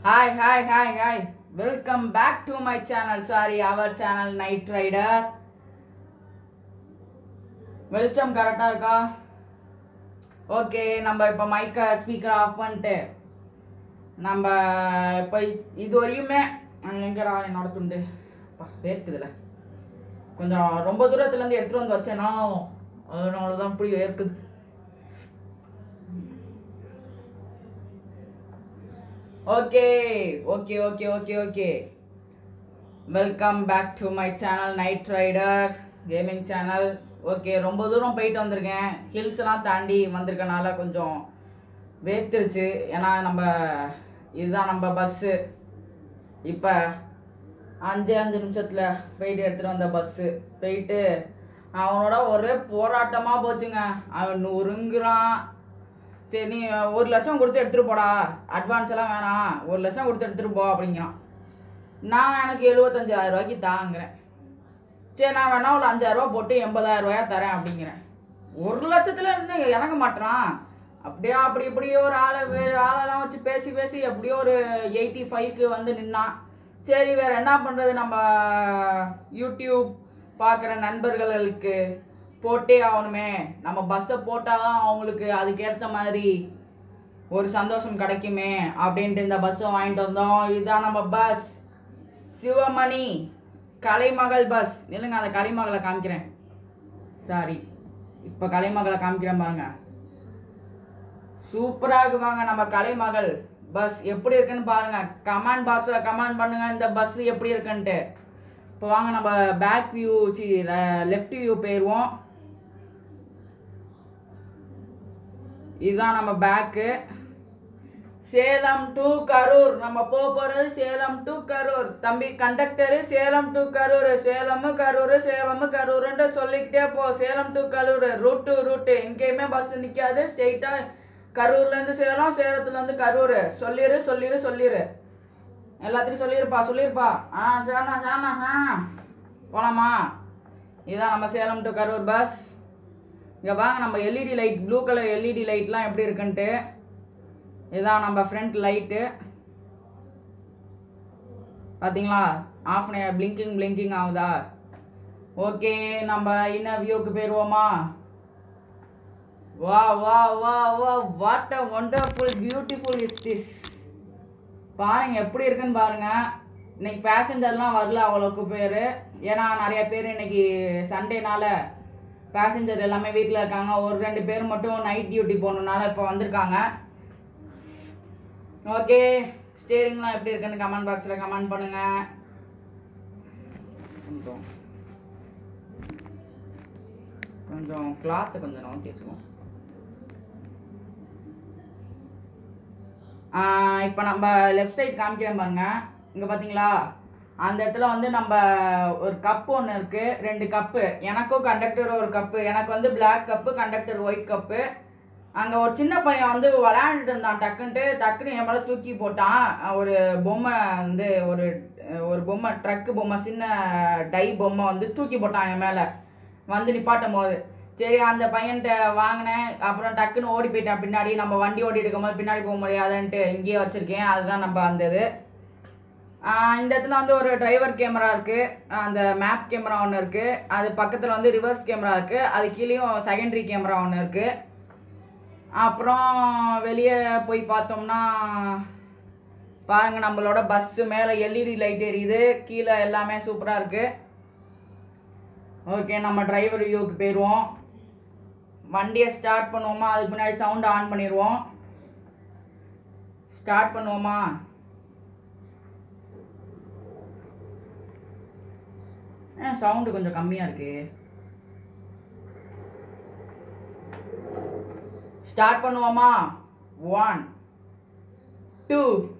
Hi hi hi hi welcome back to my channel sorry our channel night rider வெளிச்சம் கரெக்டாக இருக்கா okay நம்ம இப்போ மைக்கை ஸ்பீக்கர் ஆஃப் பண்ணிட்டு நம்ம இப்போ இது வரையுமே எங்கடா என்னோட துண்டு அப்பா, வேர்க்குதுல கொஞ்சம் ரொம்ப தூரத்துலேருந்து எடுத்துகிட்டு வந்து வச்சேன்னா அதனால தான் இப்படி வேர்க்குது okay okay okay okay okay welcome back to my channel night rider gaming channel okay ரொம்ப தூரம் போயிட்டு வந்திருக்கேன் ஹில்ஸ் எல்லாம் தாண்டி வந்திருக்கனால கொஞ்சம் வேர்த்துருச்சு ஏன்னா நம்ம இதுதான் நம்ம பஸ்ஸு இப்போ அஞ்சு அஞ்சு நிமிஷத்தில் போயிட்டு எடுத்துகிட்டு வந்த பஸ்ஸு போயிட்டு அவனோட ஒரே போராட்டமாக போச்சுங்க அவன் நொறுங்குறான் சரி நீ ஒரு லட்சம் கொடுத்து எடுத்துகிட்டு போடா அட்வான்ஸ் எல்லாம் வேணாம் ஒரு லட்சம் கொடுத்து எடுத்துகிட்டு போ அப்படிங்கிறான் நான் எனக்கு எழுபத்தஞ்சாயிரம் ரூபாய்க்கு தாங்கிறேன் சரி நான் வேணா ஒரு அஞ்சாயிரரூபா போட்டு எண்பதாயிரம் ரூபாயா தரேன் அப்படிங்கிறேன் ஒரு லட்சத்தில் இருந்து இறங்க மாட்றான் அப்படியே அப்படி இப்படியே ஒரு ஆளை வே- ஆளெல்லாம் வச்சு பேசி பேசி எப்படியோ ஒரு எயிட்டி ஃபைவ்க்கு வந்து நின்னான் சரி வேற என்ன பண்ணுறது நம்ம யூடியூப் பார்க்குற நண்பர்களுக்கு போட்டே ஆகணுமே நம்ம பஸ்ஸை போட்டால் தான் அவங்களுக்கு அதுக்கேற்ற மாதிரி ஒரு சந்தோஷம் கிடைக்குமே அப்படின்ட்டு இந்த பஸ்ஸை வாங்கிட்டு வந்தோம் இதுதான் நம்ம பஸ் சிவமணி கலைமகள் பஸ் இல்லைங்க அந்த கலைமகளை காமிக்கிறேன் சாரி இப்போ கலைமகளை காமிக்கிறேன் பாருங்க சூப்பராக இருக்கு பாருங்க நம்ம கலைமகள் பஸ் எப்படி இருக்குன்னு பாருங்க கமெண்ட் பாக்ஸில் கமெண்ட் பண்ணுங்க இந்த பஸ் எப்படி இருக்குன்ட்டு இப்போ வாங்க நம்ம back view see left view போயிடுவோம் இதுதான் நம்ம பேக்கு சேலம் டு கரூர் நம்ம போக போகிறது சேலம் டு கரூர் தம்பி கண்டக்டரு சேலம் டு கரூர் சேலம் கரூர் சேலம் கரூர்ன்ட்டு சொல்லிக்கிட்டே போ Salem to Karur route route எங்கேயுமே பஸ் நிற்காது ஸ்ட்ரெயிட்டாக கரூர்லேருந்து சேலம் சேலத்துலேருந்து கரூர் சொல்லிடு சொல்லிடு சொல்லிடு எல்லாத்தையும் சொல்லியிருப்பா சொல்லியிருப்பா ஆ சேனா சேனா ஆ போலாமா இதுதான் நம்ம சேலம் டு கரூர் பஸ் இங்கே வாங்க நம்ம LED light blue colour LED லைட்லாம் எப்படி இருக்குன்ட்டு இதுதான் நம்ம ஃப்ரண்ட் லைட்டு பார்த்தீங்களா ஆஃப் பிளிங்கிங் பிளிங்கிங் ஆகுதா ஓகே நம்ம இன்ன வியூக்கு போயிடுவோமா வா வா வா வா what a wonderful beautiful is this பாருங்க எப்படி இருக்குன்னு பாருங்க இன்னைக்கு பேசஞ்சர்லாம் வரல அவ்வளோக்கு பேர் ஏன்னா நிறைய பேர் இன்னைக்கு சண்டேனால பேசஞ்சர் எல்லாமே வீட்டில் இருக்காங்க ஒரு ரெண்டு பேர் மட்டும் நைட் டியூட்டி போகணுன்னால இப்போ வந்திருக்காங்க ஓகே ஸ்டேரிங்லாம் எப்படி இருக்குன்னு கமெண்ட் பாக்ஸில் கமெண்ட் பண்ணுங்க கொஞ்சம் கொஞ்சம் கிளாத்து கொஞ்சம் நோக்கி வச்சுக்கோம் இப்போ நம்ம லெஃப்ட் சைடு காமிக்கிறேன் பாருங்க இங்கே பார்த்தீங்களா அந்த இடத்துல வந்து நம்ம ஒரு கப்பு ஒன்று இருக்குது ரெண்டு கப்பு எனக்கும் கண்டக்டர் ஒரு கப்பு எனக்கு வந்து Black cup conductor white cup அங்கே ஒரு சின்ன பையன் வந்து விளையாண்டுட்டு இருந்தான் டக்குன்ட்டு டக்குன்னு என் மேலே தூக்கி போட்டான் ஒரு பொம்மை வந்து ஒரு ஒரு பொம்மை ட்ரக்கு பொம்மை சின்ன டை பொம்மை வந்து தூக்கி போட்டான் என் மேலே வந்து நிப்பாட்டும் போது சரி அந்த பையன்கிட்ட வாங்கினேன் அப்புறம் டக்குன்னு ஓடி போயிட்டான் பின்னாடி நம்ம வண்டி ஓட்டிட்டு இருக்கும்போது பின்னாடி போக முடியாதுன்ட்டு இங்கேயே வச்சுருக்கேன் அதுதான் நம்ம அந்த இது ஆஹ் இந்த இடத்துல வந்து ஒரு டிரைவர் கேமரா இருக்குது அந்த மேப் கேமரா ஒன்று இருக்குது அது பக்கத்தில் வந்து ரிவர்ஸ் கேமரா இருக்குது அது கீழேயும் செகண்டரி கேமரா ஒன்று இருக்குது அப்புறம் வெளியே போய் பார்த்தோம்னா பாருங்க நம்மளோட பஸ்ஸு மேலே எல்இடி லைட் எரியுது கீழே எல்லாமே சூப்பராக இருக்குது ஓகே நம்ம டிரைவர் வியூக்கு போயிடுவோம் வண்டியை ஸ்டார்ட் பண்ணுவோமா அதுக்கு முன்னாடி சவுண்ட் ஆன் பண்ணிடுவோம் ஸ்டார்ட் பண்ணுவோமா ஏன் சவுண்டு கொஞ்சம் கம்மியாக இருக்கு ஸ்டார்ட் பண்ணுவோமா one two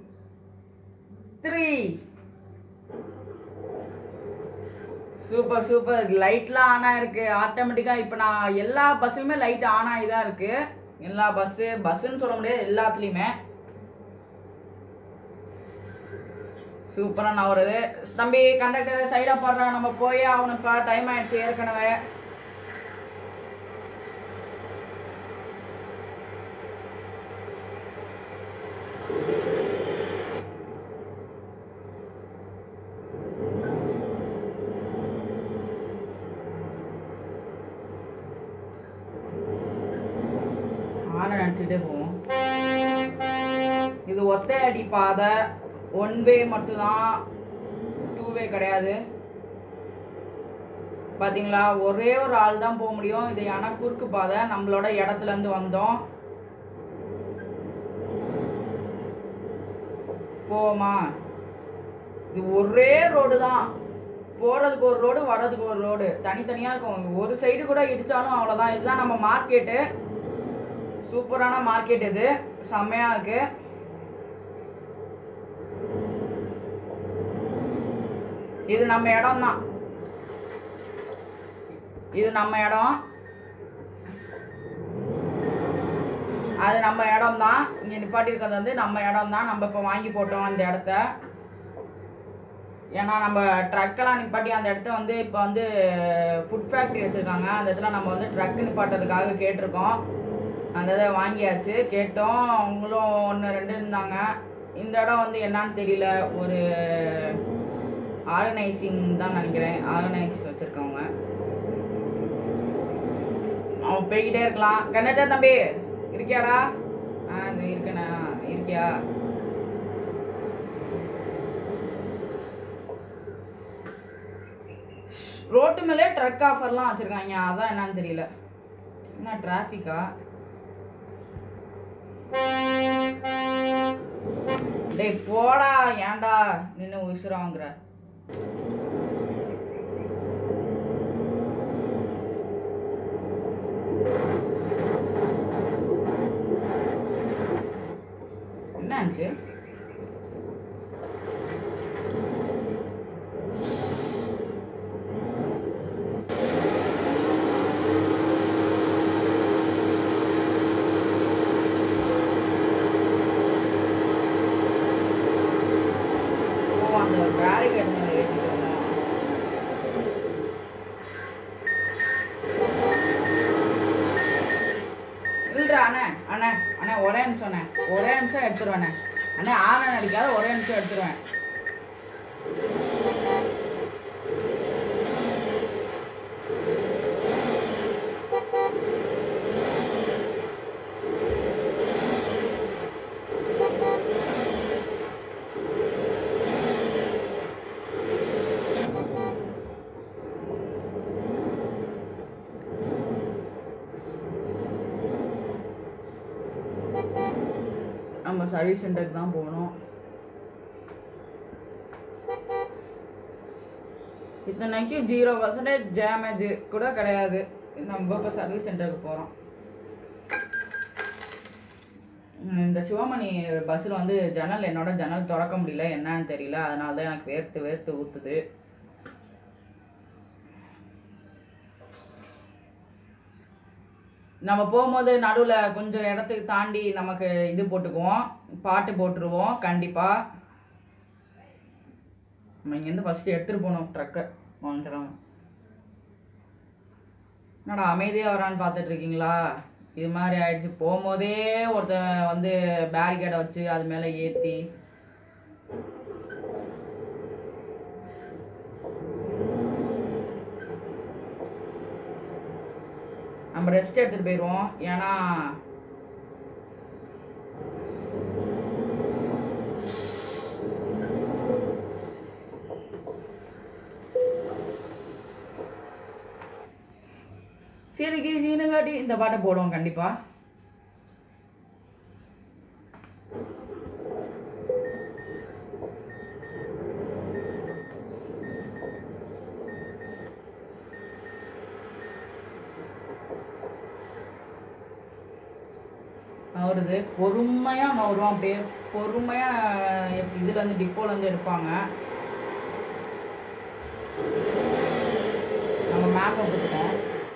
three super super லைட்லாம் ஆன் ஆயிருக்கு ஆட்டோமேட்டிக்காக இப்போ நான் எல்லா பஸ்ஸுலுமே லைட் ஆன் ஆகி தான் இருக்கு எல்லா பஸ்ஸு பஸ்ஸுன்னு சொல்ல முடியாது எல்லாத்துலேயுமே சூப்பராக நான் வருது தம்பி கண்டக்டர் சைடாக போடுறேன் நம்ம போய் அவனுப்பா டைம் ஆயிடுச்சு ஏற்கனவே அடிச்சுக்கிட்டே போவோம் இது ஒத்தை அடி பாதை ஒன் வே மட்டும்தான் டூ வே கிடையாது பாத்தீங்களா ஒரே ஒரு ஆள் தான் போக முடியும் இது ஆனா குறுக்கு பாதை நம்மளோட இடத்துல இருந்து வந்தோம் போமா இது ஒரே ரோடு தான் போறதுக்கு ஒரு ரோடு வர்றதுக்கு ஒரு ரோடு தனித்தனியா இருக்கும் ஒரு சைடு கூட இடிச்சாலும் அவ்வளவுதான் இதுதான் நம்ம மார்க்கெட்டு சூப்பரான மார்க்கெட் இது செம்மையா இருக்கு இது நம்ம இடம் தான் இது நம்ம இடம் அது நம்ம இடம் தான் இங்கே நிப்பாட்டி இருக்கிறது வந்து நம்ம இடம் தான் நம்ம இப்போ வாங்கி போட்டோம் இந்த இடத்த ஏன்னா நம்ம ட்ரக்கெல்லாம் நிப்பாட்டி அந்த இடத்த வந்து இப்போ வந்து ஃபுட் ஃபேக்ட்ரி வச்சுருக்காங்க அந்த இடத்துல நம்ம வந்து ட்ரக் நிப்பாட்டுறதுக்காக கேட்டிருக்கோம் அந்த இதை வாங்கியாச்சு கேட்டோம் அவங்களும் ஒன்று ரெண்டு இருந்தாங்க இந்த இடம் வந்து என்னன்னு தெரியல ஒரு ஆர்கனைசிங் தான் நினைக்கிறேன் ஆர்கனைஸ் வச்சுருக்கவங்க அவன் போய்கிட்டே இருக்கலாம் கண்டக்டர் தம்பி இருக்கியாடா ஆ இந்த இருக்கேண்ணா இருக்கியா ரோட்டு மேலே ட்ரக் ஆஃபர்லாம் வச்சுருக்காங்க அதான் என்னன்னு தெரியல என்ன டிராஃபிக்கா டேய் போடா ஏன்டா நின்று உசுர வாங்குற என்னாச்சு ஓ அந்த பேரிகேட் மேலே ஏற்றிட்டு வந்தோம் இல்லைடா அண்ணே அண்ணே அண்ணே ஒரே நிமிஷம் அண்ணே ஒரே நிமிஷம் எடுத்துருவேண்ணே அண்ணே ஆனை அடிக்காத ஒரே நிமிஷம் எடுத்துருவேன் நம்ம சர்வீஸ் சென்டருக்கு தான் போகணும் இத்தனைக்கு ஜீரோ பர்சன்டேஜ் டேமேஜ் கூட கிடையாது நம்ம இப்போ சர்வீஸ் சென்டருக்கு போகிறோம் இந்த சிவமணி பஸ்ஸில் வந்து ஜன்னல் என்னோட ஜன்னல் திறக்க முடியல என்னன்னு தெரியல அதனால தான் எனக்கு வேர்த்து வேர்த்து ஊற்றுது நம்ம போகும்போது நடுவில் கொஞ்சம் இடத்துக்கு தாண்டி நமக்கு இது போட்டுக்குவோம் பாட்டு போட்டுருவோம் கண்டிப்பாக நம்ம இங்கேருந்து ஃபஸ்ட்டு எடுத்துகிட்டு போகணும் ட்ரக்கை வந்துடுறோம் என்னடா அமைதியாக வரான்னு பார்த்துட்டு இருக்கீங்களா இது மாதிரி ஆயிடுச்சு போகும்போதே ஒருத்தன் வந்து பேரிகேடை வச்சு அது மேலே ஏற்றி நம்ம ரெஸ்ட் எடுத்துகிட்டு போயிடுவோம் ஏன்னா சீனுக்கு சீனு காட்டி இந்த பாட்டை போடுவோம் கண்டிப்பா நவருது பொறுமையா நவரும் அப்படியே பொறுமையா எப்படி இதுல இருந்து டிப்போல இருந்து எடுப்பாங்க நம்ம மேப்பை கொடுத்துட்டேன்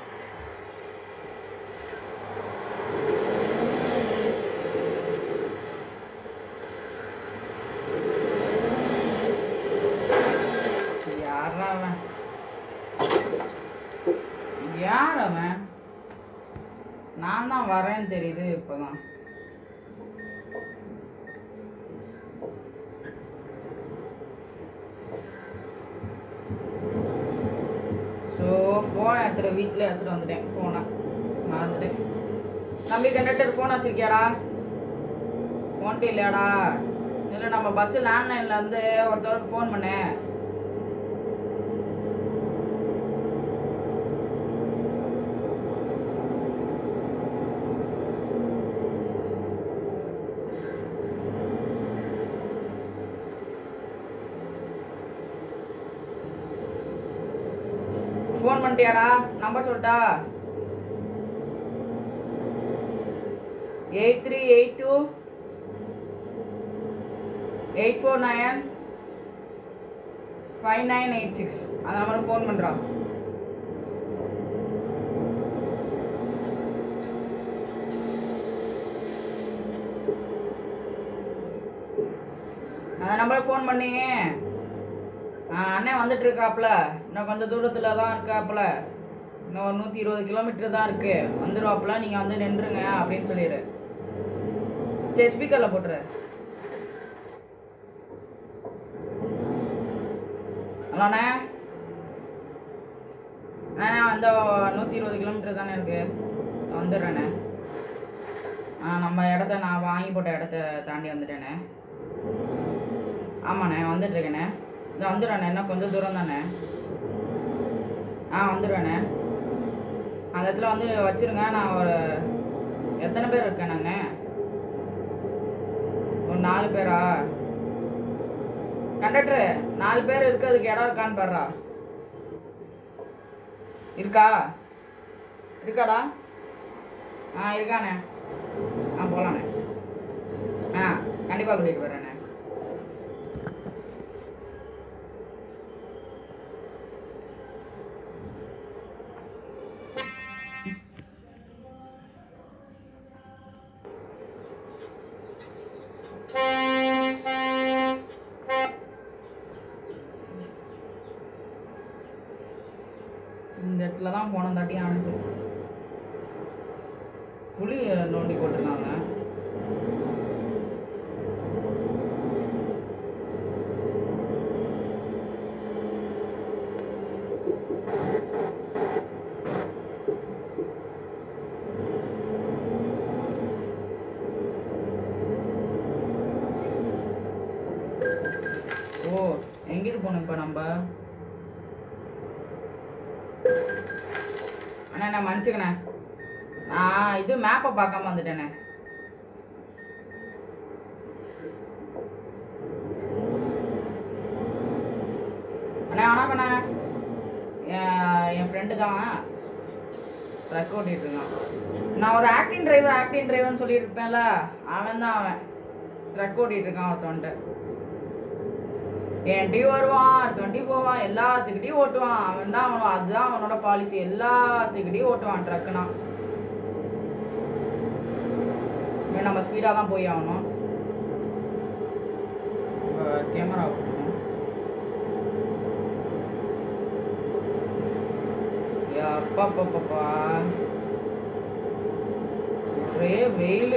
யாரா அவன் யார் அவன் நான் தான் வரேன்னு தெரியுது இப்போதான் ஸோ ஃபோனை எடுத்துகிட்டு வீட்டில் எடுத்துகிட்டு வந்துட்டேன் ஃபோனை மறந்துட்டேன் தம்பி கண்டக்டர் ஃபோன் வச்சிருக்கியாடா ஃபோன்ட்டு இல்லையாடா இல்லை நம்ம பஸ்ஸு லேண்ட்லைனில் இருந்து ஒருத்தவருக்கு ஃபோன் பண்ணேன் ஃபோன் பண்ணிட்டியாடா நம்பர் சொல்லிட்டா eight three eight two eight four nine five nine eight six அந்த நம்பருக்கு ஃபோன் பண்ணுறான் அந்த நம்பருக்கு ஃபோன் பண்ணி ஆ, அண்ணன் வந்துட்டு இருக்காப்புல இன்னும் கொஞ்சம் தூரத்தில் தான் இருக்காப்புல இன்னும் ஒரு நூற்றி இருபது கிலோமீட்டர் தான் இருக்கு வந்துடுவாப்புல நீங்கள் வந்து நின்றுங்க அப்படின்னு சொல்லிடு சரி ஸ்பீக்கரில் போட்டுரு ஹலோ அண்ணே அண்ணே அந்த நூற்றி இருபது கிலோமீட்டர் தானே இருக்கு வந்துடுறேண்ணே ஆ நம்ம இடத்த நான் வாங்கி போட்ட இடத்த தாண்டி வந்துட்டேண்ணே ஆமாண்ணே வந்துட்டுருக்கேண்ணே இந்த வந்துடுறேண்ணே இன்னும் கொஞ்சம் தூரம் தானே ஆ வந்துடுவேண்ணே அந்த இடத்துல வந்து வச்சிருங்க நான் ஒரு எத்தனை பேர் இருக்கேன் நாங்கள் ஒரு நாலு பேரா கண்டக்டரு நாலு பேர் இருக்கிறதுக்கு இடம் இருக்கான்னு பாருடா இருக்கா இருக்காடா ஆ இருக்காண்ணே ஆ போகலாண்ணே ஆ கண்டிப்பாக கூட்டிகிட்டு போகிறேண்ணே இந்த இடத்துல தான் போன தாட்டி அணைஞ்சு புளி நோண்டி போட்டிருக்காங்க ஓ எங்கிட்டு போகணும் இப்போ நம்ம அண்ணா நான் மன்னிச்சுக்கண்ணே நான் இது மேப்பை பார்க்காம வந்துட்டேண்ணே அண்ணா வணக்கண்ணே என் என் ஃப்ரெண்டு தான் ட்ரக் ஓட்டிட்டு இருக்கான் நான் ஒரு ஆக்டிங் டிரைவர் ஆக்டிங் டிரைவர்னு சொல்லிட்டு இருப்பேன்ல அவன் தான் அவன் ட்ரக் ஓட்டிட்டு இருக்கான் ஒருத்தவன்ட்டு என்கிட்டயும் வருவான் அடுத்தவன்ட்டையும் போவான் எல்லாத்துக்கிட்டையும் ஓட்டுவான் அவன் தான் அவனோட அதுதான் அவனோட பாலிசி எல்லாத்துக்கிட்டையும் ஓட்டுவான் ட்ரக்குனா இவன் நம்ம ஸ்பீடாக தான் போய் ஆகணும் கேமரா அப்பா ஒரே வெயில்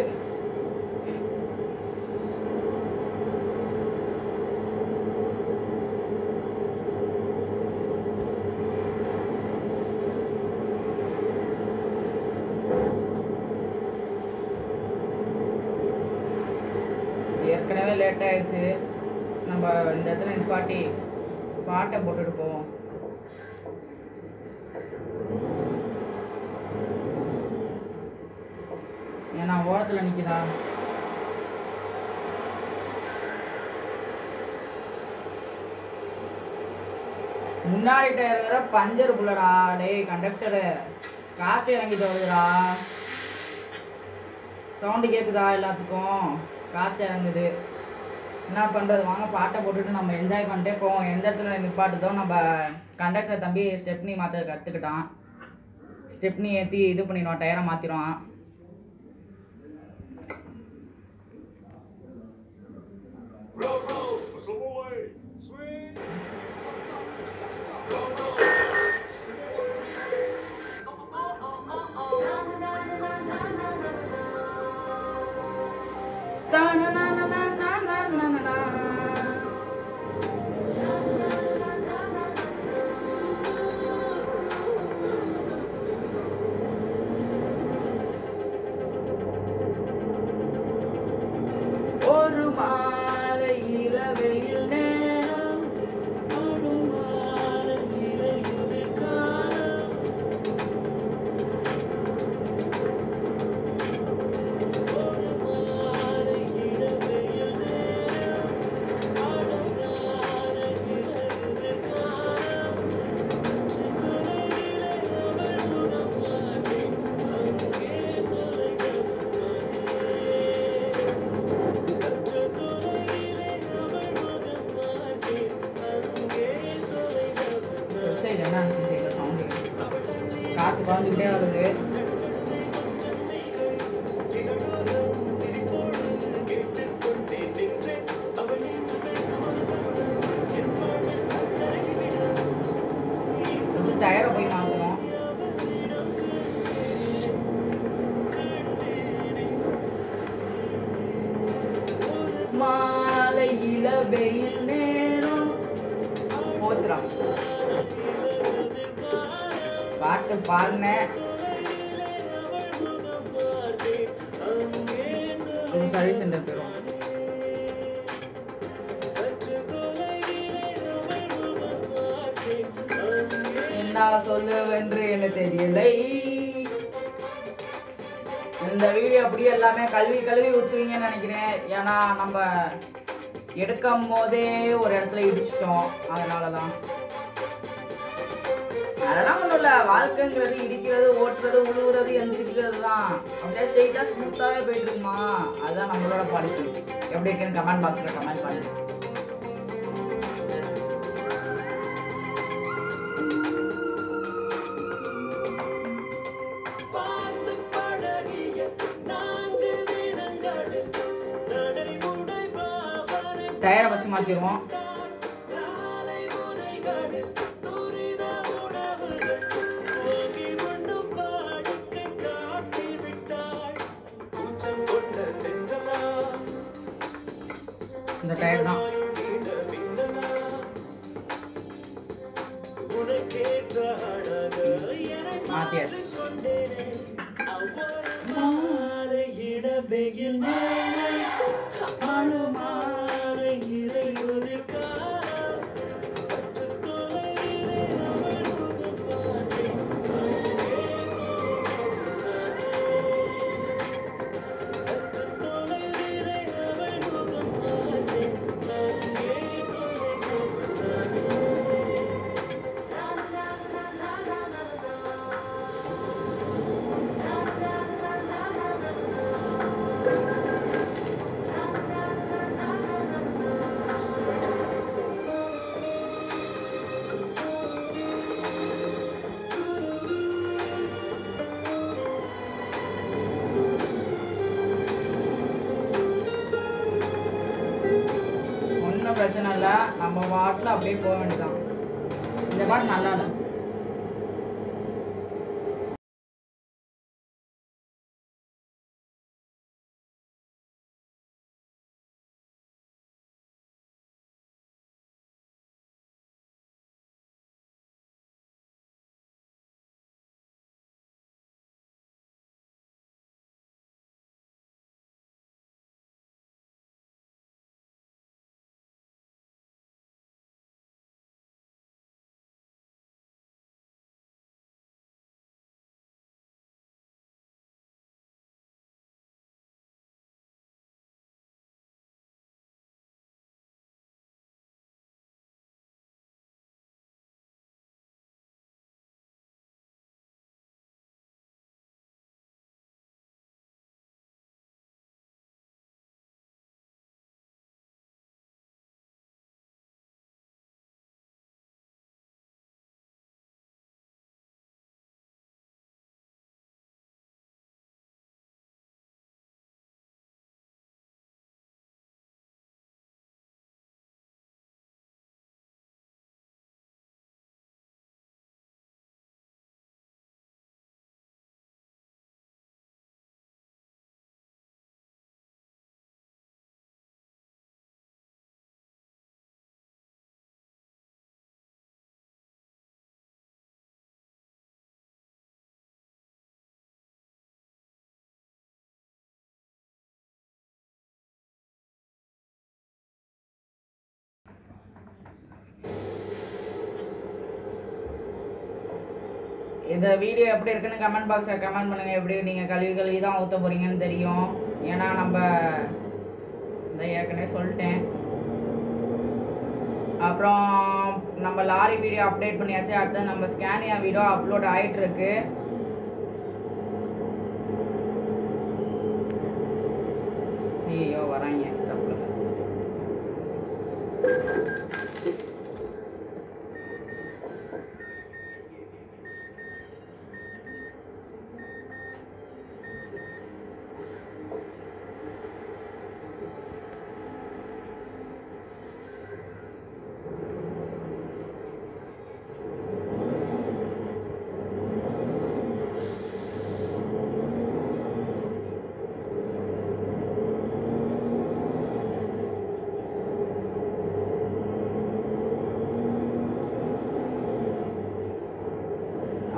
ஏற்கனவே லேட் ஆயிடுச்சு நம்ம இந்த இடத்துல நிப்பாட்டி பாட்டை போட்டுட்டு போவோம் ஏன்னா ஓரத்தில் நிற்கிறா முன்னாடி டயர் வேற பஞ்சர் புள்ளடா டேய் கண்டக்டரு காற்று இறங்கிட்டு வருதுடா சவுண்டு கேட்குதா எல்லாத்துக்கும் காற்று இறங்குது என்ன பண்ணுறது வாங்க பாட்டை போட்டுட்டு நம்ம என்ஜாய் பண்ணிட்டே போவோம் எந்த இடத்துல நிப்பாட்டுதோ நம்ம கண்டக்டர் தம்பி ஸ்டெப்னி மாற்ற கற்றுக்கிட்டான் ஸ்டெப்னி ஏற்றி இது பண்ணிடுவான் டயரை மாற்றிடுவான் Row, row, whistle away. Swing. காற்று குறைஞ்சிக்கிட்டே வருது கொஞ்சம் டயரை போய் மாற்றணும் மாலை இளவெயில் நேரம் போச்சுடா பாட்டு பாடினேன் சர்வீஸ் சென்டர் போயிடும் என்ன சொல்லுவென்று எனக்கு தெரியலை இந்த வீடியோ அப்படியே எல்லாமே கல்வி கல்வி ஊற்றுவீங்கன்னு நினைக்கிறேன் ஏன்னா நம்ம எடுக்கும் போதே ஒரு இடத்துல இடிச்சிட்டோம் அதனால தான் அதெல்லாம் ஒன்றும் இல்லை வாழ்க்கைங்கிறது இடிக்கிறது ஓட்டுறது உழுவுறது எந்திரிக்கிறது தான் அப்படியே ஸ்ட்ரெயிட்டாக ஸ்மூத்தாகவே போயிட்டு இருக்குமா அதுதான் நம்மளோட பாலிசி எப்படி இருக்குன்னு கமெண்ட் பாக்ஸில் கமெண்ட் பண்ணுங்க பார்த்து பழகிய நான்கு தினங்களில் நடைமுறை பாவனை டயரை ஃபஸ்ட்டு மாற்றிடுவோம் சாலை முறைகளில் துரித உணவுகள் போகி உண்ணும் வாடிக்கை காட்டி விட்டாய் கூச்சம் கொண்ட தென்றலா இந்த டயர் தான் நீண்ட மின்னலா உனக்கேற்ற அழக என மாற்றியாச்சு கொண்டேனே மாலை இளவெயில் நேரம் அழுமாலை இறையுதிர் காலம் சற்று தொலைவிலே அவள் முகம் பார்த்தேன் சற்று தொலைவிலே அவள் முகம் பார்த்தேன் அங்கே தொலைந்தவள் நானே. ஒன்றும் பிரச்சனை இல்லை நம்ம பாட்டில் அப்படியே போக வேண்டியதான் இந்த பாட்டு நல்லா இல்லை இந்த வீடியோ எப்படி இருக்குன்னு கமெண்ட் பாக்ஸில் கமெண்ட் பண்ணுங்கள் எப்படி நீங்கள் கல்வி கல்வி தான் ஊற்ற போகிறீங்கன்னு தெரியும் ஏன்னா நம்ம இந்த ஏற்கனவே சொல்லிட்டேன் அப்புறம் நம்ம லாரி வீடியோ அப்டேட் பண்ணியாச்சு அடுத்து நம்ம ஸ்கேனியா வீடியோ அப்லோட் ஆயிட்டு இருக்கு ஐயோ வராங்க தப்பு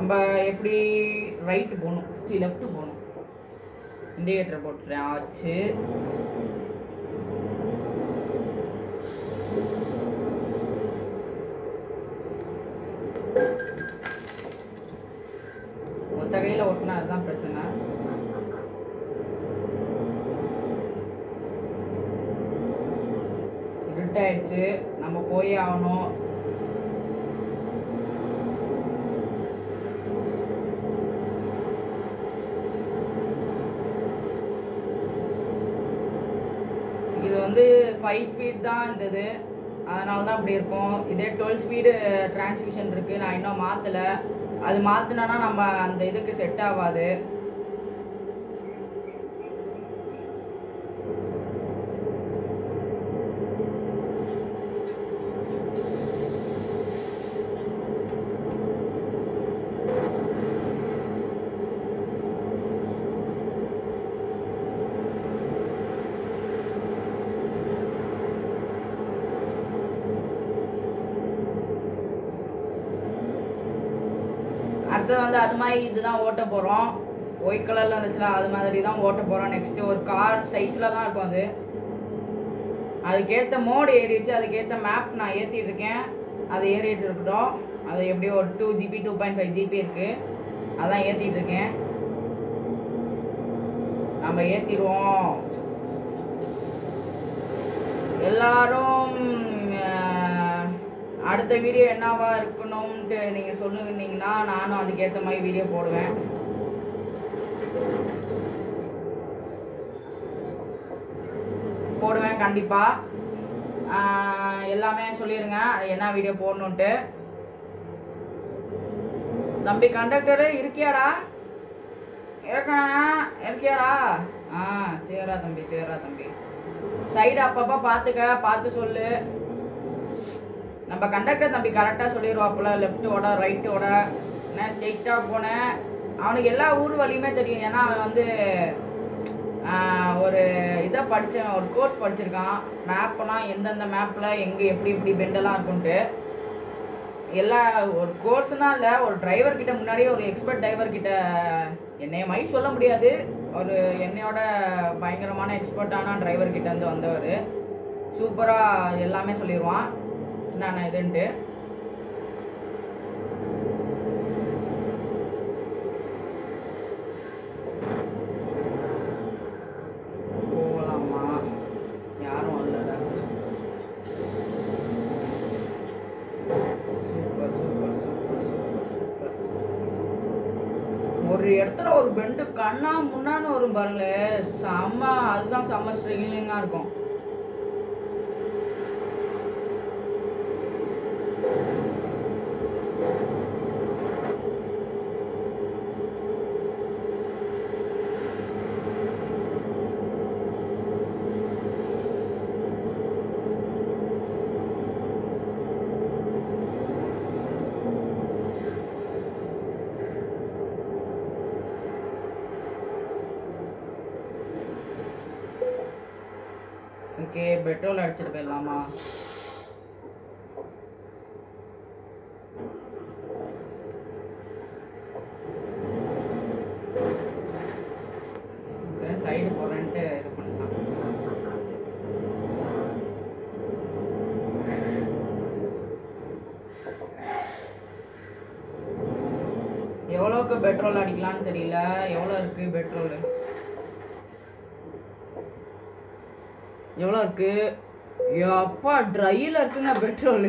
நம்ம எப்படி ரைட்டு போகணும் சரி லெஃப்ட் போகணும் இண்டிகேட்டர் போட்டுறேன் ஆச்சு ஒத்த கையில் ஓட்டினா அதுதான் பிரச்சனை இருட்டாயிடுச்சு நம்ம போயே ஆகணும் இது வந்து ஃபைவ் ஸ்பீட் தான் இருந்தது அதனால தான் அப்படி இருக்கும் இதே டுவெல் ஸ்பீடு டிரான்ஸ்மிஷன் இருக்குது நான் இன்னும் மாற்றலை அது மாற்றினா நம்ம அந்த இதுக்கு செட் ஆகாது அடுத்தது வந்து அது மாதிரி இதுதான் ஓட்ட போகிறோம் ஒயிட் கலரில் இருந்துச்சுல அது மாதிரி தான் ஓட்ட போகிறோம் நெக்ஸ்ட்டு ஒரு கார் சைஸில் தான் இருக்கும் அது அதுக்கேற்ற மோடு ஏறிடுச்சு அதுக்கேற்ற மேப் நான் ஏற்றிட்டு இருக்கேன் அது ஏறிட்டு இருக்கட்டும் அது எப்படியும் ஒரு two GB two point five GB இருக்குது அதான் ஏற்றிட்டு இருக்கேன் நம்ம ஏற்றிடுவோம் எல்லாரும் அஹ், அடுத்த வீடியோ என்னவா இருக்கணும்ன்ட்டு நீங்கள் சொல்லுனீங்கன்னா நானும் அதுக்கேற்ற மாதிரி வீடியோ போடுவேன் போடுவேன் கண்டிப்பாக எல்லாமே சொல்லிடுங்க அது என்ன வீடியோ போடணுன்ட்டு தம்பி கண்டக்டரு இருக்கியாடா இருக்கானா இருக்கியாடா ஆ சரிடா தம்பி சரிடா தம்பி சைடு அப்பப்போ பார்த்துக்க பார்த்து சொல்லு நம்ம கண்டக்டர் தம்பி கரெக்டாக சொல்லிடுவாப்புல லெஃப்ட்டோட ரைட்டோட நான் ஸ்ட்ரெயிட்டாக போனேன் அவனுக்கு எல்லா ஊர் வழியுமே தெரியும் ஏன்னா அவன் வந்து ஆஹ், ஒரு இதை படித்தேன் ஒரு கோர்ஸ் படிச்சிருக்கான் மேப்பெல்லாம் எந்தெந்த மேப்பில் எங்கே எப்படி எப்படி பெண்டெல்லாம் இருக்குன்ட்டு எல்லா ஒரு கோர்ஸ்னா இல்லை ஒரு டிரைவர் கிட்ட முன்னாடியே ஒரு எக்ஸ்பர்ட் டிரைவர் கிட்ட என்னைய மாதிரி சொல்ல முடியாது ஒரு என்னையோட பயங்கரமான எக்ஸ்பர்ட்டான டிரைவர் கிட்ட இருந்து வந்தவர் சூப்பராக எல்லாமே சொல்லிடுவான் என்னென்ன இதுன்ட்டு போகலாமா யாரும் இல்லைடா super super super super super ஒரு இடத்துல ஒரு பெண்டு கண்ணா முன்னான்னு வரும் பாருங்களேன் செம்ம அதுதான் செம்ம ஸ்ட்ரிகிலிங்காக இருக்கும் ஓகே பெட்ரோல் அடிச்சிட்டு போயிடலாமா சைடு போகிறேன்ட்டு இது பண்ணலாம் எவ்வளோக்கு பெட்ரோல் அடிக்கலாம்னு தெரியல எவ்வளோ இருக்குது பெட்ரோலு எவ்வளோ இருக்கு அப்பா ட்ரையில் இருக்குங்க பெட்ரோலு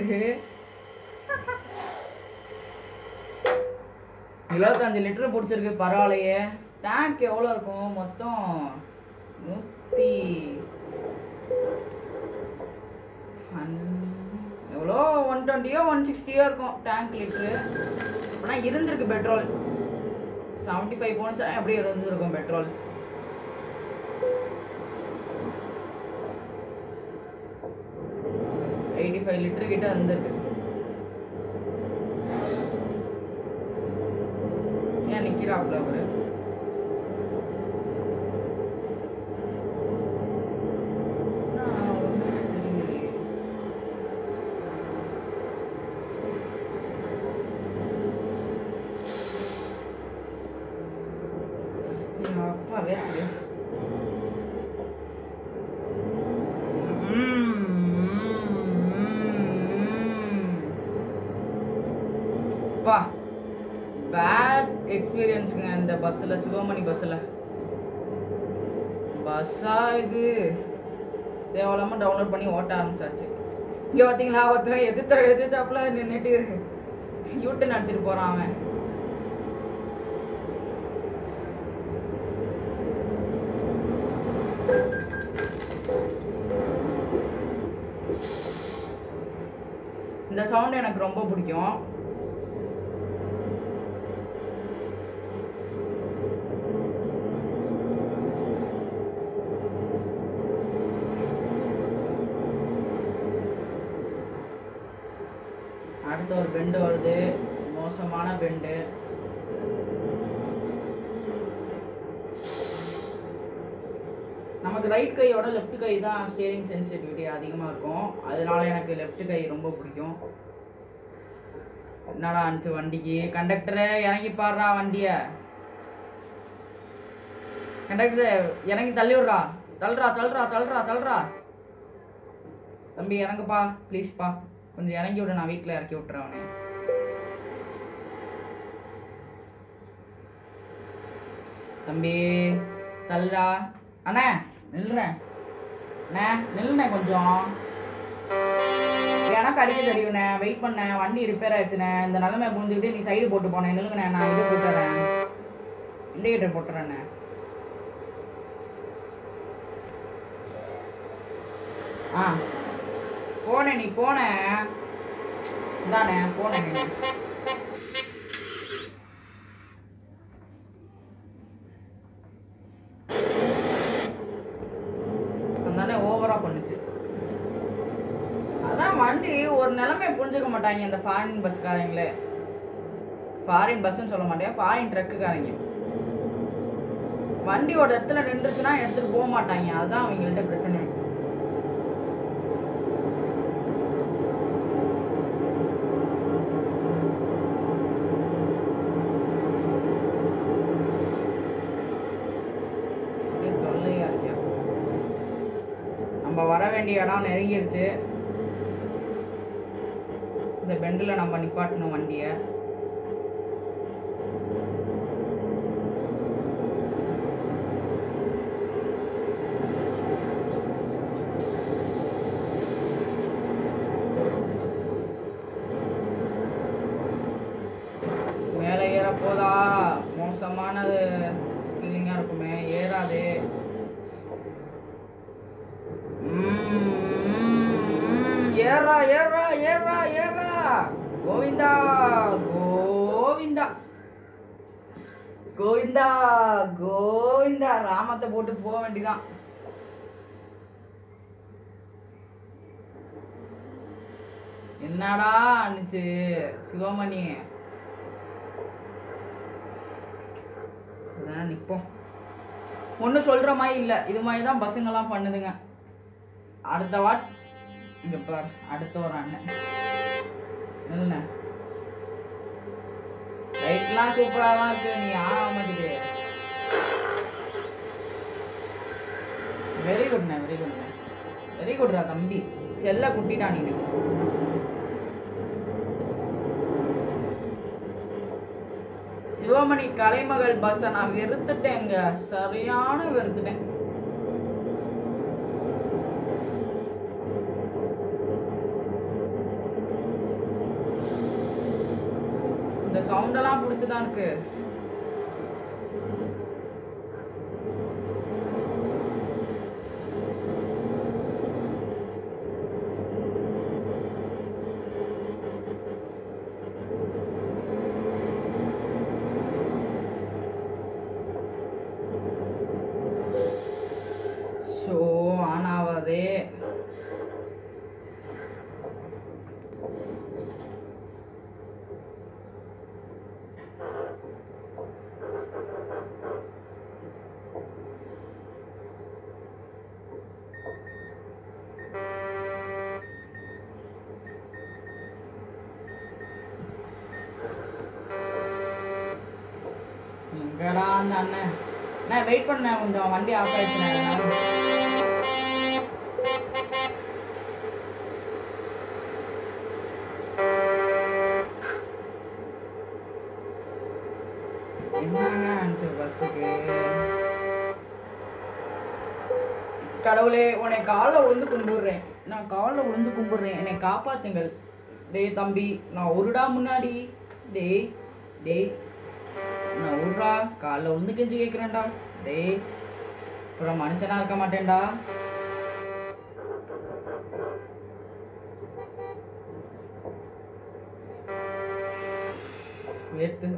இருபத்தஞ்சு லிட்டர் பிடிச்சிருக்கு பரவாயில்லையே டேங்க் எவ்வளோ இருக்கும் மொத்தம் நூற்றி எவ்வளோ ஒன் டுவெண்ட்டியோ ஒன் சிக்ஸ்டியோ இருக்கும் டேங்க் லிட்ரு ஆனால் இருந்திருக்கு பெட்ரோல் செவன்ட்டி ஃபைவ் போனுச்சா எப்படி இருந்திருக்கும் பெட்ரோல் எயிட்டி ஃபைவ் லிட்டர் கிட்ட இருந்திருக்கு ஏன் நிக்கிறாப்ல அவரு நான் ஒண்ணுமே தெரியலையே. வேர்க்குது பா பேட் எக்ஸ்பீரியன்ஸுங்க இந்த பஸ்ஸில் சிவமணி பஸ்ஸில் பஸ்ஸா இது தேவையில்லாமல் டவுன்லோட் பண்ணி ஓட்ட ஆரம்பிச்சாச்சு இங்கே பார்த்தீங்களா ஒருத்தன் எதிர்த்த எதிர்த்தாப்புல நின்றுட்டு யூட்டன் அடிச்சிட்டு போகிறான் அவன் இந்த சவுண்ட் எனக்கு ரொம்ப பிடிக்கும் அடுத்த ஒரு பெண்டு வருது மோசமான பெண்டு நமக்கு ரைட் கையோட லெஃப்ட் கை தான் ஸ்டியரிங் சென்சிட்டிவிட்டி அதிகமாக இருக்கும் அதனால எனக்கு லெஃப்ட் கை ரொம்ப பிடிக்கும் என்னடா அனுச்சு வண்டிக்கு கண்டக்டரை இறங்கி பாடுறா வண்டிய கண்டக்டர் இறங்கி தள்ளி விட்றா தள்ளுறா தள்ளுறா தள்ளுறா தள்ளுறா தம்பி இறங்குப்பா ப்ளீஸ்ப்பா கொஞ்சம் இறங்கி விடு நான் வீட்டில் இறக்கி விட்டுறேன் அவனை தம்பி தள்ளுடா அண்ணே நில்றேன் அண்ணே நில்லுண்ணே கொஞ்சம் எனக்கு அடிக்க தெரியுண்ணே வெயிட் பண்ணேன் வண்டி ரிப்பேர் ஆயிடுச்சுண்ணே இந்த நிலைமை புரிஞ்சுக்கிட்டு நீ சைடு போட்டு போனேன் நில்லுங்கண்ணே நான் இது போட்டுறேன் இண்டிகேட்டர் போட்டுறேண்ணே ஆ போனேன் நீ போன தானே போனேன் நீ அந்தானே ஓவரா பண்ணுச்சு அதான் வண்டி ஒரு நிலைமை புரிஞ்சுக்க மாட்டாங்க இந்த ஃபாரின் பஸ்காரங்களே ஃபாரின் பஸ்ன்னு சொல்ல மாட்டேன் ஃபாரின் ட்ரக்குக்காரங்க வண்டியோட இடத்துல நின்றுச்சுன்னா எடுத்துட்டு போக மாட்டாங்க அதுதான் அவங்கள்ட்ட பிரச்சனை ஒரே தொல்லையா இருக்கியா நம்ம வர வேண்டிய இடம் நெருங்கிருச்சு இந்த பெண்டில் நம்ம நிப்பாட்டணும் வண்டியை மேலே ஏற போதா மோசமானது ஃபீலிங்காக இருக்குமே ஏறாது ம்ம். ஏறா ஏறா ஏறா ஏறா கோவிந்தா கோவிந்தா கோவிந்தா கோவிந்தா ராமத்தை போட்டு போக வேண்டியதான் என்னடா அனுச்சு சிவமணி அதான் நிற்போம் ஒன்றும் சொல்கிற மாதிரி இல்லை இது மாதிரி தான் பசங்கள்லாம் பண்ணுதுங்க அடுத்த வாட் இங்கே பார் அடுத்த ஒரு அண்ணன் இல்லைண்ணே லைட்லாம் சூப்பராக தான் இருக்கு நீ ஆக மாட்டேங்குது வெரி குட்ண்ணே வெரி குட்ண்ணே வெரி குட்ரா தம்பி செல்ல குட்டிடா நீ சிவமணி கலைமகள் பஸ்ஸை நான் வெறுத்துட்டேங்க சரியான வெறுத்துட்டேன் இந்த சவுண்டெல்லாம் பிடிச்சதான் இருக்கு ஷோ ஆன் ஆகாதே எங்கடா அந்த அண்ணன் நான் வெயிட் பண்ணேன் கொஞ்சம் வண்டி ஆஃப் ஆயிடுச்சு என்னங்க ஆன்சர் பஸ்ஸுக்கு கடவுளே உன்னை காலில் விழுந்து கும்பிடுறேன் நான் காலில் விழுந்து கும்பிடுறேன் என்னை காப்பாத்துங்கள் டேய் தம்பி நான் ஒருடா முன்னாடி டேய் டேய் நான் ஒருடா காலில் விழுந்து கெஞ்சி கேட்குறேன்டா டேய் அப்புறம் மனுஷனா இருக்க மாட்டேன்டா வேர்த்து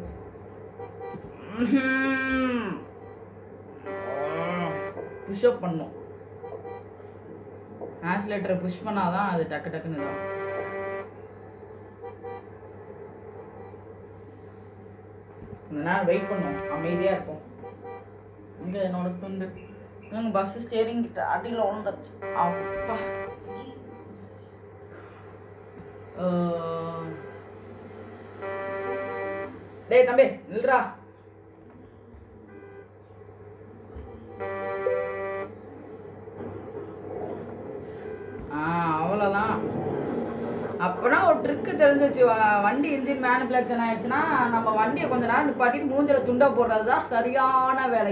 புஷ்அப் பண்ணும் ஆக்சிலேட்டரை புஷ் பண்ணாதான் அது டக்கு டக்குன்னு தான் கொஞ்ச நேரம் வெயிட் பண்ணும் அமைதியாக இருக்கும் இங்கே என்னோட துண்டு எங்கள் பஸ் ஸ்டேரிங் கிட்ட அடியில் விழுந்துருச்சு அப்பா அஹ். டேய் தம்பி நில்றா ஆ அவ்வளோதான் அப்போனா ஒரு ட்ரிக்கு தெரிஞ்சிருச்சு வ- வண்டி இன்ஜின் மேனுஃபேக்சர் ஆயிடுச்சுன்னா நம்ம வண்டியை கொஞ்ச நேரம் நிப்பாட்டிட்டு மூஞ்சில துண்டா போடுறது தான் சரியான வேலை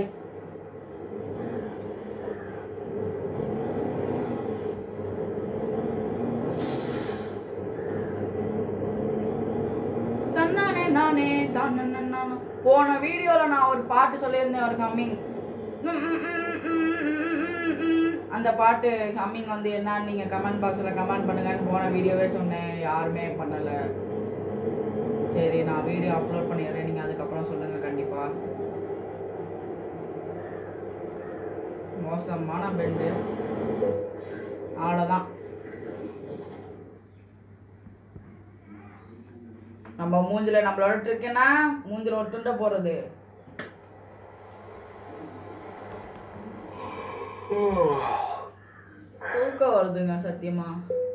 தன்னானே நானே தான் நானும் போன வீடியோவில் நான் ஒரு பாட்டு சொல்லியிருந்தேன் ஒரு ஹம்மிங் அந்த பாட்டு ஹம்மிங் வந்து என்னன்னு நீங்கள் கமெண்ட் பாக்ஸில் கமெண்ட் பண்ணுங்கன்னு போன வீடியோவே சொன்னேன் யாருமே பண்ணலை சரி நான் வீடியோ அப்லோட் பண்ணிடுறேன் நீங்கள் அதுக்கப்புறம் சொல்லுங்கள் கண்டிப்பாக மோசமான பெண்டு அவ்வளோதான் நம்ம மூஞ்சில நம்மளோட ட்ரிக்குன்னா மூஞ்சில ஒரு துண்டை போறது தூக்கம் வருதுங்க சத்தியமா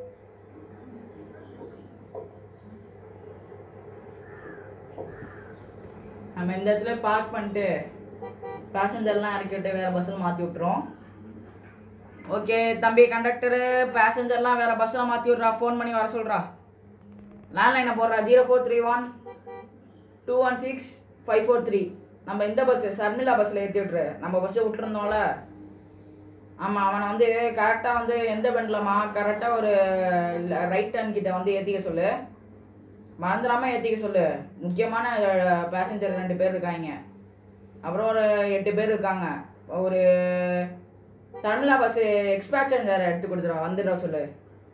நம்ம இந்த இடத்துல பார்க் பண்ணிட்டு பேசஞ்சர்லாம் இறக்கி விட்டு வேற பஸ்ஸில் மாற்றி விட்டுறோம் ஓகே தம்பி கண்டக்டரு பேசஞ்சர்லாம் வேற பஸ்ஸில் மாற்றி விட்றா ஃபோன் பண்ணி வர சொல்கிறா லேண்ட்லைனை போடுறா zero four three one two one six five four three நம்ம இந்த பஸ்ஸு சர்மிளா பஸ்ஸில் ஏற்றி விட்ரு நம்ம பஸ்ஸை விட்டுருந்தோம்ல ஆமாம் அவனை வந்து கரெக்டாக வந்து எந்த பெண்ட்லமா கரெக்டாக ஒரு ரைட் டர்ன் கிட்ட வந்து ஏற்றிக்க சொல்லு மறந்துடாம ஏற்றிக்க சொல்லு முக்கியமான பேசஞ்சர் ரெண்டு பேர் இருக்காங்க அப்புறம் ஒரு எட்டு பேர் இருக்காங்க ஒரு சர்மிளா பஸ்ஸு எக்ஸ்பேஷன் எடுத்து கொடுத்துருவா வந்துடுற சொல்லு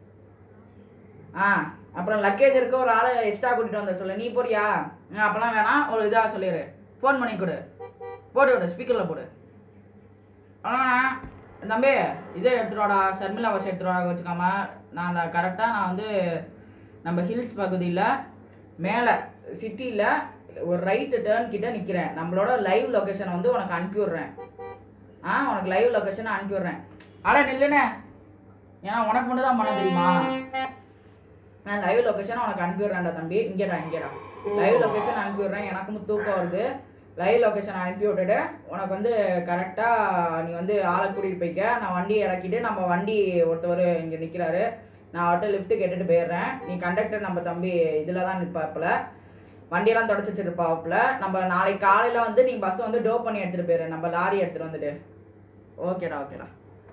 ஆ அப்புறம் லக்கேஜ் இருக்க ஒரு ஆளை எக்ஸ்ட்ரா கூட்டிட்டு வந்த சொல்லு நீ போறியா ஆ, அப்பெல்லாம் வேணாம் ஒரு இதாக சொல்லிடு ஃபோன் பண்ணி கொடு போட்டு விடு ஸ்பீக்கரில் போடு ஆ தம்பி இதே எடுத்துட்டு வாடா சர்மிளா பஸ் எடுத்துட்டு வாடா வச்சுக்காம நான் கரெக்டாக நான் வந்து நம்ம ஹில்ஸ் பகுதியில் மேலே சிட்டியில் ஒரு ரைட்டு டேர்ன் கிட்ட நிற்கிறேன் நம்மளோட லைவ் லொக்கேஷனை வந்து உனக்கு அனுப்பி விட்றேன் ஆ உனக்கு லைவ் லொக்கேஷனை அனுப்பி விட்றேன் அட நில்லுண்ணே ஏன்னா உனக்கு மட்டும் தான் பண்ண தெரியுமா நான் லைவ் லொகேஷன் உனக்கு அனுப்பி விடுறேன்டா தம்பி இங்கேடா இங்கேடா லைவ் லொகேஷன் அனுப்பி விடுறேன் எனக்கும் தூக்கம் வருது லைவ் லொகேஷன் அனுப்பி விட்டுட்டு உனக்கு வந்து கரெக்டாக நீ வந்து ஆளை கூட்டிகிட்டு போய்க்க நான் வண்டியை இறக்கிட்டு நம்ம வண்டி ஒருத்தவர் இங்கே நிற்கிறாரு நான் அவர்கிட்ட லிஃப்ட் கேட்டுட்டு போயிடுறேன் நீ கண்டக்டர் நம்ம தம்பி இதில் தான் நிற்பாப்புல வண்டியெல்லாம் தொடச்சி வச்சிருப்பாப்புல நம்ம நாளைக்கு காலையில் வந்து நீ பஸ் வந்து டோ பண்ணி எடுத்துகிட்டு போயிரு நம்ம லாரி எடுத்துகிட்டு வந்துட்டு ஓகேடா ஓகேடா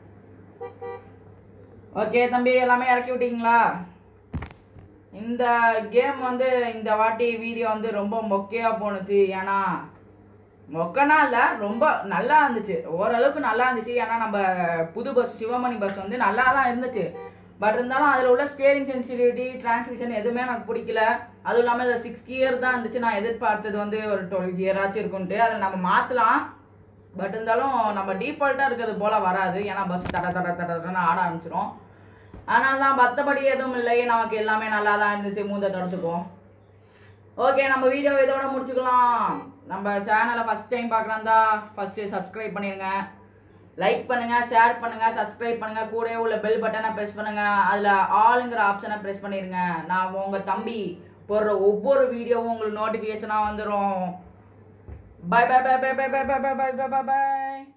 ஓகே தம்பி எல்லாமே இறக்கி விட்டீங்களா இந்த கேம் வந்து இந்த வாட்டி வீடியோ வந்து ரொம்ப மொக்கையாக போணுச்சு ஏன்னா மொக்கனா இல்லை ரொம்ப நல்லா இருந்துச்சு ஓரளவுக்கு நல்லா இருந்துச்சு ஏன்னா நம்ம புது பஸ் சிவமணி பஸ் வந்து நல்லா தான் இருந்துச்சு பட் இருந்தாலும் அதில் உள்ள ஸ்டேரிங் சென்சிட்டிவிட்டி டிரான்ஸ்மிஷன் எதுவுமே எனக்கு பிடிக்கல அதுவும் இல்லாமல் இதில் சிக்ஸ் கியர் தான் இருந்துச்சு நான் எதிர்பார்த்தது வந்து ஒரு டுவெல் கியராச்சும் இருக்குன்ட்டு அதை நம்ம மாற்றலாம் பட் இருந்தாலும் நம்ம டிஃபால்ட்டாக இருக்கிறது போல் வராது ஏன்னா பஸ் தட தட தட தடன்னு ஆட ஆரம்பிச்சிடும் அதனால தான் மற்றபடி எதுவும் இல்லை நமக்கு எல்லாமே நல்லா தான் இருந்துச்சு மூஞ்ச தொடச்சிப்போம் ஓகே நம்ம வீடியோ இதோட முடிச்சுக்கலாம் நம்ம சேனலை ஃபஸ்ட் டைம் பார்க்குறாந்தா ஃபஸ்ட்டு சப்ஸ்கிரைப் பண்ணிடுங்க லைக் பண்ணுங்கள் ஷேர் பண்ணுங்கள் சப்ஸ்கிரைப் பண்ணுங்கள் கூடவே உள்ள பெல் பட்டனை ப்ரெஸ் பண்ணுங்கள் அதில் ஆளுங்கிற ஆப்ஷனை ப்ரெஸ் பண்ணிடுங்க நான் உங்கள் தம்பி போடுற ஒவ்வொரு வீடியோவும் உங்களுக்கு நோட்டிஃபிகேஷனாக வந்துடும் பாய் பாய் பாய் பாய் பாய் பாய் பாய் பாய் பாய் பாய் பாய்